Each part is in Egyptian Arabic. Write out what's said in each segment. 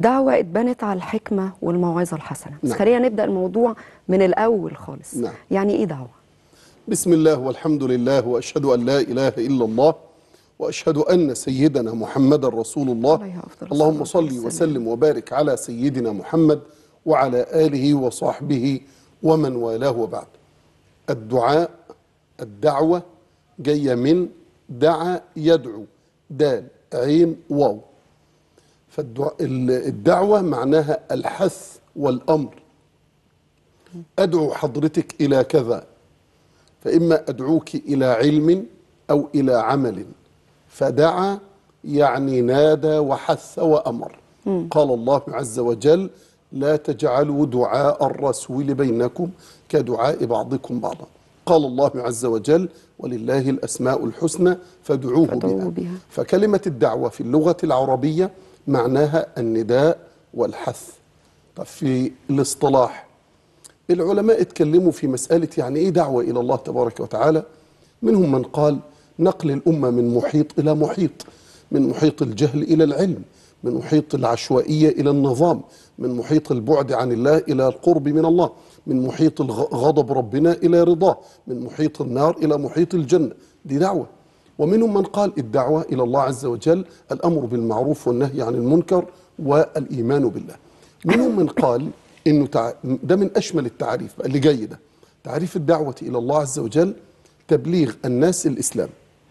الدعوة اتبنت على الحكمة والموعظة الحسنة بس نعم. خلينا نبدأ الموضوع من الأول خالص نعم. يعني إيه دعوة؟ بسم الله والحمد لله واشهد ان لا اله الا الله واشهد ان سيدنا محمدا رسول الله عليه أفضل اللهم الصلاة صل والسلام. وسلم وبارك على سيدنا محمد وعلى اله وصحبه ومن والاه وبعد الدعاء الدعوه جايه من دعا يدعو دال عين واو فالدعوه معناها الحث والامر ادعو حضرتك الى كذا فإما أدعوك إلى علم أو إلى عمل فدعا يعني نادى وحث وأمر قال الله عز وجل لا تجعلوا دعاء الرسول بينكم كدعاء بعضكم بعضا قال الله عز وجل ولله الأسماء الحسنى فادعوه فادعوه بها. بها. فكلمة الدعوة في اللغة العربية معناها النداء والحث طب في الاصطلاح العلماء اتكلموا في مسألة يعني إيه دعوة إلى الله تبارك وتعالى منهم من قال نقل الأمة من محيط إلى محيط من محيط الجهل إلى العلم من محيط العشوائية إلى النظام من محيط البعد عن الله إلى القرب من الله من محيط الغ- غضب ربنا إلى رضاه من محيط النار إلى محيط الجنة دي دعوة ومنهم من قال الدعوة إلى الله عز وجل الأمر بالمعروف والنهي عن المنكر والإيمان بالله منهم من قال انه تع... ده من اشمل التعريف بقى اللي جاي ده تعريف الدعوه الى الله عز وجل تبليغ الناس الاسلام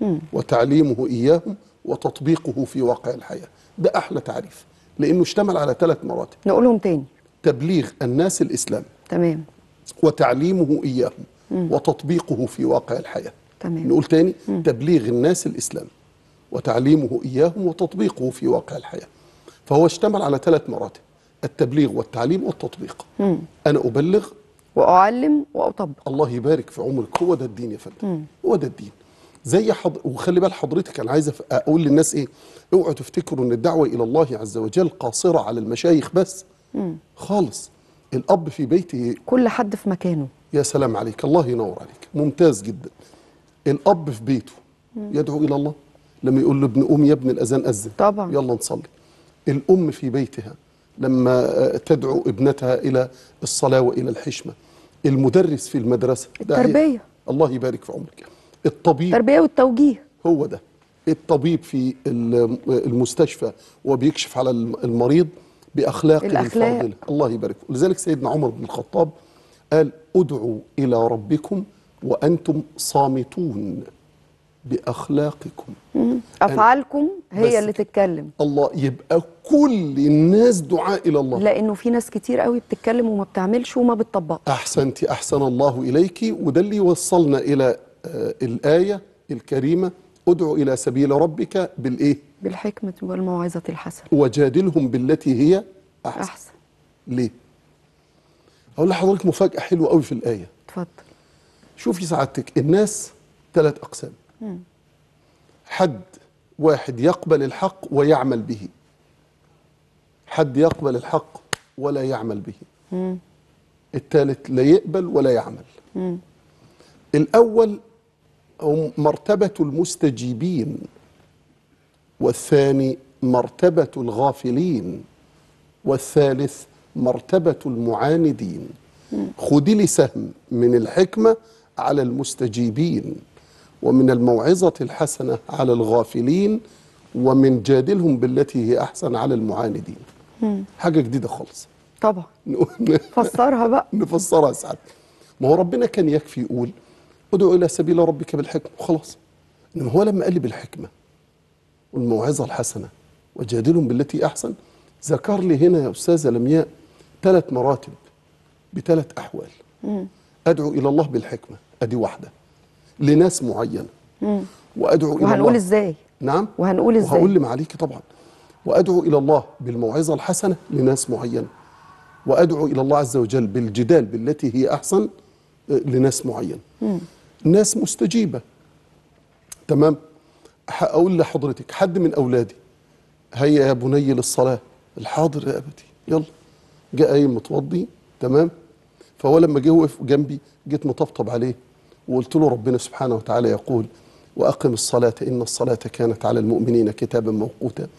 وتعليمه اياهم وتطبيقه في واقع الحياه ده احلى تعريف لانه اشتمل على ثلاث مراتب نقولهم تاني تبليغ الناس الاسلام تمام وتعليمه اياهم وتطبيقه في واقع الحياه تمام. نقول تاني تبليغ الناس الاسلام وتعليمه اياهم وتطبيقه في واقع الحياه فهو اشتمل على ثلاث مراتب التبليغ والتعليم والتطبيق انا ابلغ وأعلم وأطبق الله يبارك في عمرك هو ده الدين يا فندم هو ده الدين زي حض... وخلي بال حضرتك انا عايز أف- اقول للناس ايه اوعوا تفتكروا ان الدعوه الى الله عز وجل قاصره على المشايخ بس خالص الاب في بيته كل حد في مكانه يا سلام عليك الله ينور عليك ممتاز جدا الاب في بيته يدعو الى الله لما يقول له ابن قوم يا ابن الاذان اذن طبعا. يلا نصلي الام في بيتها لما آه، تدعو ابنتها الى الصلاه والى الحشمه المدرس في المدرسه ده التربية. هي- الله يبارك في عمرك الطبيب التربية والتوجيه هو ده الطبيب في ال- المستشفى وبيكشف على الم- المريض بأخلاقه الأخلاق. الفاضلة الله يبارك فيه. لذلك سيدنا عمر بن الخطاب قال ادعوا إلى ربكم وأنتم صامتون بأخلاقكم أفعالكم هي بس اللي تتكلم الله يبقى كل الناس دعاء إلى الله لأنه في ناس كتير قوي بتتكلم وما بتعملش وما بتطبقش أحسنت أحسن الله إليك وده اللي وصلنا إلى آه، الآية الكريمة ادعو إلى سبيل ربك بالإيه بالحكمة والموعظة الحسنة وجادلهم بالتي هي أحسن, أحسن. أحسن ليه؟ هقول لحضرتك مفاجأة حلوة قوي في الآية اتفضل شوفي سعادتك الناس ثلاث أقسام حد واحد يقبل الحق ويعمل به حد يقبل الحق ولا يعمل به الثالث لا يقبل ولا يعمل الأول هم مرتبة المستجيبين والثاني مرتبة الغافلين والثالث مرتبة المعاندين خدي لي سهم من الحكمة على المستجيبين ومن الموعظة الحسنة على الغافلين ومن جادلهم بالتي هي أحسن على المعاندين حاجة جديدة خالص طبعا نقول- فسرها بقى نفسرها ساعات ما هو ربنا كان يكفي يقول ادعو الى سبيل ربك بالحكمه وخلاص انما هو لما قال لي بالحكمه والموعظه الحسنه وجادلهم بالتي احسن ذكر لي هنا يا استاذه لمياء ثلاث مراتب بثلاث احوال ادعو الى الله بالحكمه ادي واحده لناس معينه وادعو الى وهنقول الله ازاي نعم وهنقول إزاي؟ وهقول لي عليكي طبعا وادعو الى الله بالموعظه الحسنه لناس معينه وادعو الى الله عز وجل بالجدال بالتي هي احسن آه، لناس معين ناس مستجيبه تمام اقول لحضرتك حد من اولادي هيا يا بني للصلاه الحاضر يا ابتي يلا جاء قايم متوضي تمام فهو لما جه وقف جنبي جيت مطبطب عليه وقلت له ربنا سبحانه وتعالى يقول واقم الصلاه ان الصلاه كانت على المؤمنين كتابا موقوتا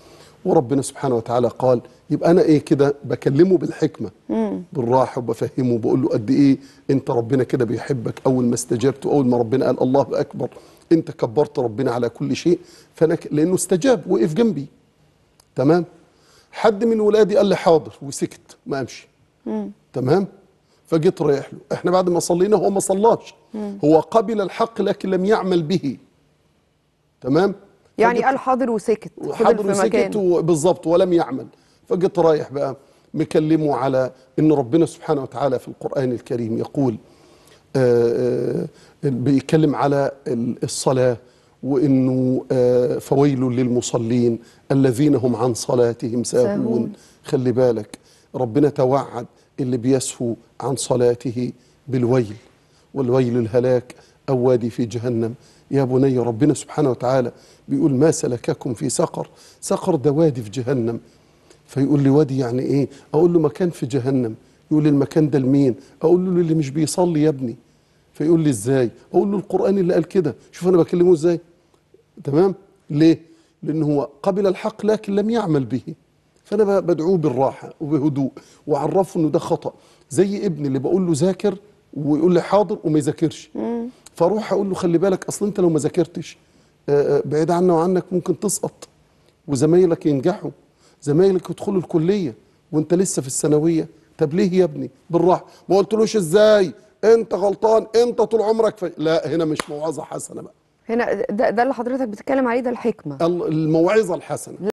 وربنا سبحانه وتعالى قال يبقى انا ايه كده بكلمه بالحكمه بالراحه وبفهمه وبقول له قد ايه انت ربنا كده بيحبك اول ما استجبت واول ما ربنا قال الله اكبر انت كبرت ربنا على كل شيء فانا ك- لانه استجاب وقف جنبي تمام حد من ولادي قال لي حاضر وسكت ما امشي تمام فجيت رايح له احنا بعد ما صلينا هو ما صلاش هو قبل الحق لكن لم يعمل به تمام يعني فجيت- قال حاضر وسكت فضل وحضر في وسكت مكانه و- بالظبط ولم يعمل فجيت رايح بقى مكلمه على ان ربنا سبحانه وتعالى في القران الكريم يقول آه، آه، بيتكلم على ال- الصلاه وانه آه، فويل للمصلين الذين هم عن صلاتهم ساهون ساهون. خلي بالك ربنا توعد اللي بيسهو عن صلاته بالويل والويل الهلاك أو وادي في جهنم يا بني ربنا سبحانه وتعالى بيقول ما سلككم في سقر سقر ده وادي في جهنم فيقول لي وادي يعني ايه اقول له مكان في جهنم يقول لي المكان ده لمين اقول له اللي مش بيصلي يا ابني فيقول لي ازاي اقول له القران اللي قال كده شوف انا بكلمه ازاي تمام ليه لان هو قبل الحق لكن لم يعمل به فانا ب- بدعوه بالراحه وبهدوء واعرفه انه ده خطا زي ابني اللي بقول له ذاكر ويقول لي حاضر وما يذاكرش فاروح اقول له خلي بالك اصل انت لو ما ذاكرتش آه، آه، بعيد عنا وعنك ممكن تسقط وزمايلك ينجحوا زمايلك يدخلوا الكليه وانت لسه في الثانويه طب ليه يا ابني بالراحه ما قلتلوش ازاي انت غلطان انت طول عمرك في... لا هنا مش موعظه حسنه بقى هنا ده, ده اللي حضرتك بتتكلم عليه ده الحكمه الموعظه الحسنه